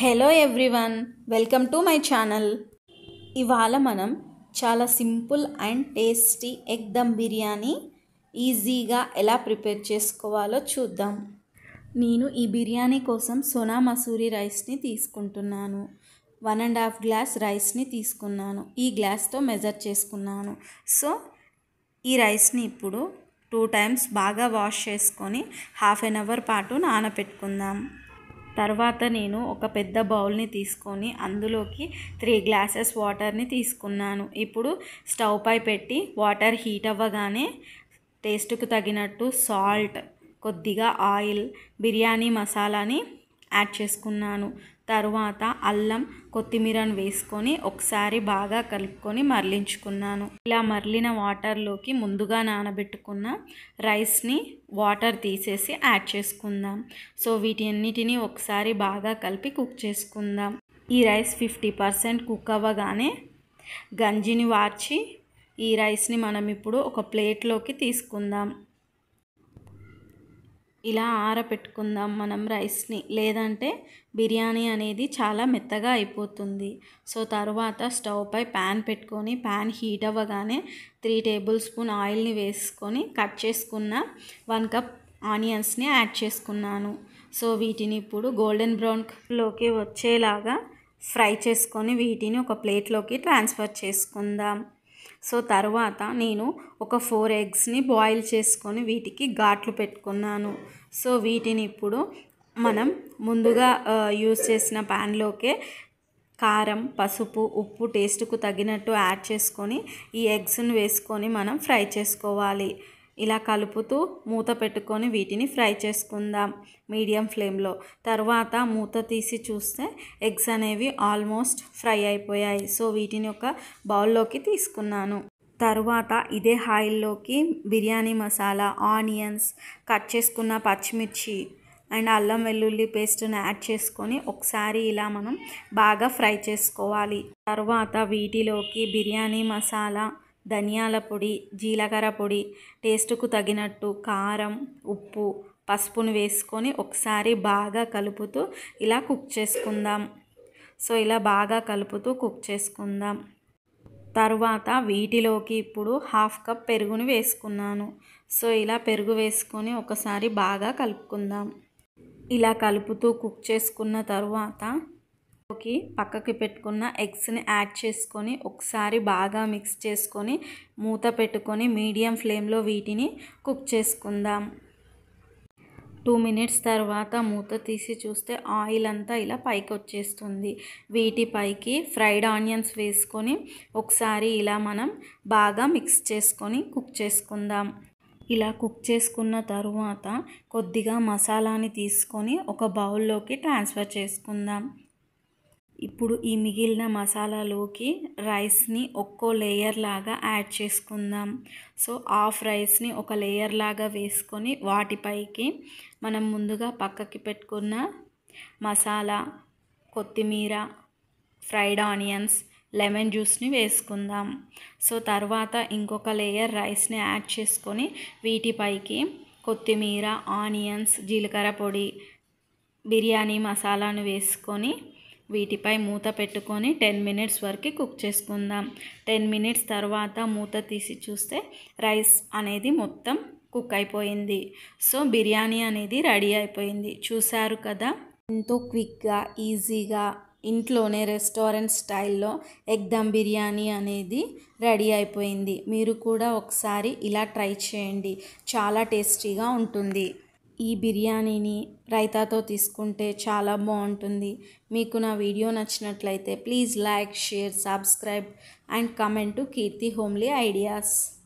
hello everyone welcome to my channel ఇవాళ మనం చాలా simple and tasty egg dum biryani ఈజీగా ఎలా ప్రిపేర్ చేసుకోవాలో చూద్దాం నేను ఈ బిర్యానీ కోసం సోనా మసూరి రైస్ని తీసుకుంటున్నాను వన్ అండ్ హాఫ్ గ్లాస్ రైస్ని తీసుకున్నాను ఈ గ్లాస్తో మెజర్ చేసుకున్నాను సో ఈ రైస్ని ఇప్పుడు టూ టైమ్స్ బాగా వాష్ చేసుకొని హాఫ్ అన్ అవర్ పాటు నానబెట్టుకుందాం తర్వాత నేను ఒక పెద్ద బౌల్ని తీసుకొని అందులోకి త్రీ గ్లాసెస్ వాటర్ని తీసుకున్నాను ఇప్పుడు స్టవ్ పై పెట్టి వాటర్ హీట్ అవ్వగానే టేస్ట్కు తగినట్టు సాల్ట్ కొద్దిగా ఆయిల్ బిర్యానీ మసాలాని యాడ్ చేసుకున్నాను తరువాత అల్లం కొత్తిమీరను వేసుకొని ఒకసారి బాగా కలుపుకొని మరలించుకున్నాను ఇలా మరలిన వాటర్లోకి ముందుగా నానబెట్టుకున్న రైస్ని వాటర్ తీసేసి యాడ్ చేసుకుందాం సో వీటన్నిటిని ఒకసారి బాగా కలిపి కుక్ చేసుకుందాం ఈ రైస్ ఫిఫ్టీ పర్సెంట్ కుక్ అవ్వగానే గంజిని వార్చి ఈ రైస్ని మనం ఇప్పుడు ఒక ప్లేట్లోకి తీసుకుందాం ఇలా ఆరపెట్టుకుందాం మనం రైస్ని లేదంటే బిర్యానీ అనేది చాలా మెత్తగా అయిపోతుంది సో తర్వాత స్టవ్ పై ప్యాన్ పెట్టుకొని ప్యాన్ హీట్ అవ్వగానే త్రీ టేబుల్ స్పూన్ ఆయిల్ని వేసుకొని కట్ చేసుకున్న వన్ కప్ ఆనియన్స్ని యాడ్ చేసుకున్నాను సో వీటిని ఇప్పుడు గోల్డెన్ బ్రౌన్లోకి వచ్చేలాగా ఫ్రై చేసుకొని వీటిని ఒక ప్లేట్లోకి ట్రాన్స్ఫర్ చేసుకుందాం సో తర్వాత నేను ఒక ఫోర్ ఎగ్స్ని బాయిల్ చేసుకొని వీటికి ఘాట్లు పెట్టుకున్నాను సో వీటిని ఇప్పుడు మనం ముందుగా యూస్ చేసిన ప్యాన్లోకే కారం పసుపు ఉప్పు టేస్ట్కు తగినట్టు యాడ్ చేసుకొని ఈ ఎగ్స్ని వేసుకొని మనం ఫ్రై చేసుకోవాలి ఇలా కలుపుతూ మూత పెట్టుకొని వీటిని ఫ్రై చేసుకుందాం మీడియం ఫ్లేమ్లో తర్వాత మూత తీసి చూస్తే ఎగ్స్ అనేవి ఆల్మోస్ట్ ఫ్రై అయిపోయాయి సో వీటిని ఒక బౌల్లోకి తీసుకున్నాను తరువాత ఇదే ఆయిల్లోకి బిర్యానీ మసాలా ఆనియన్స్ కట్ చేసుకున్న పచ్చిమిర్చి అండ్ అల్లం వెల్లుల్లి పేస్ట్ని యాడ్ చేసుకొని ఒకసారి ఇలా మనం బాగా ఫ్రై చేసుకోవాలి తర్వాత వీటిలోకి బిర్యానీ మసాలా ధనియాల పొడి జీలకర్ర పొడి టేస్ట్కు తగినట్టు కారం ఉప్పు పసుపును వేసుకొని ఒకసారి బాగా కలుపుతూ ఇలా కుక్ చేసుకుందాం సో ఇలా బాగా కలుపుతూ కుక్ చేసుకుందాం తర్వాత వీటిలోకి ఇప్పుడు హాఫ్ కప్ పెరుగుని వేసుకున్నాను సో ఇలా పెరుగు వేసుకొని ఒకసారి బాగా కలుపుకుందాం ఇలా కలుపుతూ కుక్ చేసుకున్న తర్వాత లోకి పక్కకి పెట్టుకున్న ఎగ్స్ని యాడ్ చేసుకొని ఒకసారి బాగా మిక్స్ చేసుకొని మూత పెట్టుకొని మీడియం ఫ్లేమ్లో వీటిని కుక్ చేసుకుందాం టూ మినిట్స్ తర్వాత మూత తీసి చూస్తే ఆయిల్ అంతా ఇలా పైకి వచ్చేస్తుంది వీటిపైకి ఫ్రైడ్ ఆనియన్స్ వేసుకొని ఒకసారి ఇలా మనం బాగా మిక్స్ చేసుకొని కుక్ చేసుకుందాం ఇలా కుక్ చేసుకున్న తరువాత కొద్దిగా మసాలాని తీసుకొని ఒక బౌల్లోకి ట్రాన్స్ఫర్ చేసుకుందాం ఇప్పుడు ఈ మిగిలిన మసాలాలోకి రైస్ని ఒక్కో లేయర్ లాగా యాడ్ చేసుకుందాం సో హాఫ్ రైస్ని ఒక లేయర్ లాగా వేసుకొని వాటిపైకి మనం ముందుగా పక్కకి పెట్టుకున్న మసాలా కొత్తిమీర ఫ్రైడ్ ఆనియన్స్ లెమన్ జ్యూస్ని వేసుకుందాం సో తర్వాత ఇంకొక లేయర్ రైస్ని యాడ్ చేసుకొని వీటిపైకి కొత్తిమీర ఆనియన్స్ జీలకర్ర పొడి బిర్యానీ మసాలాను వేసుకొని వీటిపై మూత పెట్టుకొని టెన్ మినిట్స్ వరకు కుక్ చేసుకుందాం టెన్ మినిట్స్ తర్వాత మూత తీసి చూస్తే రైస్ అనేది మొత్తం కుక్ అయిపోయింది సో బిర్యానీ అనేది రెడీ అయిపోయింది చూశారు కదా ఎంతో క్విక్గా ఈజీగా ఇంట్లోనే రెస్టారెంట్ స్టైల్లో ఎగ్ దమ్ బిర్యానీ అనేది రెడీ అయిపోయింది మీరు కూడా ఒకసారి ఇలా ట్రై చేయండి చాలా టేస్టీగా ఉంటుంది ఈ బిర్యానీని రైతాతో తీసుకుంటే చాలా బాగుంటుంది మీకు నా వీడియో నచ్చినట్లయితే please like share subscribe and comment to Keerthi homely ideas